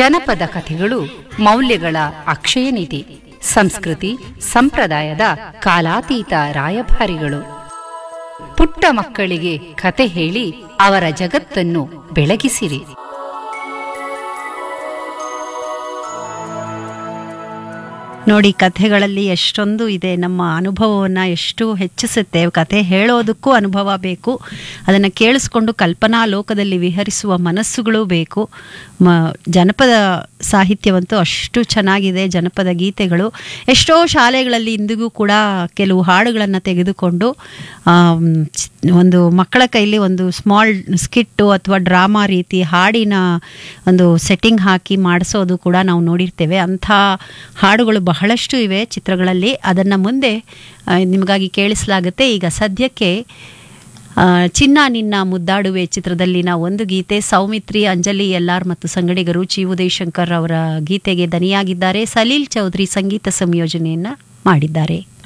ಜನಪದ ಕಥೆಗಳು ಮೌಲ್ಯಗಳ ಅಕ್ಷಯ ನಿಧಿ ಸಂಸ್ಕೃತಿ ಸಂಪ್ರದಾಯದ ಕಾಲಾತೀತ ರಾಯಭಾರಿಗಳು ಪುಟ್ಟ ಮಕ್ಕಳಿಗೆ ಕತೆ ಹೇಳಿ ಅವರ ಜಗತ್ತನ್ನು ಬೆಳಗಿಸಿರಿ ನೋಡಿ ಕಥೆಗಳಲ್ಲಿ ಎಷ್ಟೊಂದು ಇದೆ ನಮ್ಮ ಅನುಭವವನ್ನು ಎಷ್ಟು ಹೆಚ್ಚಿಸುತ್ತೆ ಕಥೆ ಹೇಳೋದಕ್ಕೂ ಅನುಭವ ಬೇಕು ಅದನ್ನು ಕೇಳಿಸ್ಕೊಂಡು ಕಲ್ಪನಾ ಲೋಕದಲ್ಲಿ ವಿಹರಿಸುವ ಮನಸ್ಸುಗಳು ಬೇಕು ಮ ಜನಪದ ಸಾಹಿತ್ಯವಂತೂ ಅಷ್ಟು ಚೆನ್ನಾಗಿದೆ ಜನಪದ ಗೀತೆಗಳು ಎಷ್ಟೋ ಶಾಲೆಗಳಲ್ಲಿ ಇಂದಿಗೂ ಕೂಡ ಕೆಲವು ಹಾಡುಗಳನ್ನು ತೆಗೆದುಕೊಂಡು ಆಮ್, ಚ್- ಒಂದು ಮಕ್ಕಳ ಕೈಲಿ ಒಂದು ಸ್ಮಾಲ್ ಸ್ಕಿಟ್ಟು ಅಥವಾ ಡ್ರಾಮಾ ರೀತಿ ಹಾಡಿನ ಒಂದು ಸೆಟ್ಟಿಂಗ್ ಹಾಕಿ ಮಾಡಿಸೋದು ಕೂಡ ನಾವು ನೋಡಿರ್ತೇವೆ ಅಂಥ ಹಾಡುಗಳು ಬಹಳಷ್ಟು ಇವೆ ಚಿತ್ರಗಳಲ್ಲಿ ಅದನ್ನು ಮುಂದೆ ಆ, ನಿಮಗಾಗಿ ಕೇಳಿಸಲಾಗುತ್ತೆ ಈಗ ಸದ್ಯಕ್ಕೆ ಆ, ಚಿನ್ನ ನಿನ್ನ ಮುದ್ದಾಡುವೆ ಚಿತ್ರದಲ್ಲಿನ ಒಂದು ಗೀತೆ ಸೌಮಿತ್ರಿ ಅಂಜಲಿ ಎಲ್ಆರ್ ಮತ್ತು ಸಂಗಡಿಗರು ಚಿ ಉದಯಶಂಕರ್ ಅವರ ಗೀತೆಗೆ ದನಿಯಾಗಿದ್ದಾರೆ ಸಲೀಲ್ ಚೌಧರಿ ಸಂಗೀತ ಸಂಯೋಜನೆಯನ್ನ ಮಾಡಿದ್ದಾರೆ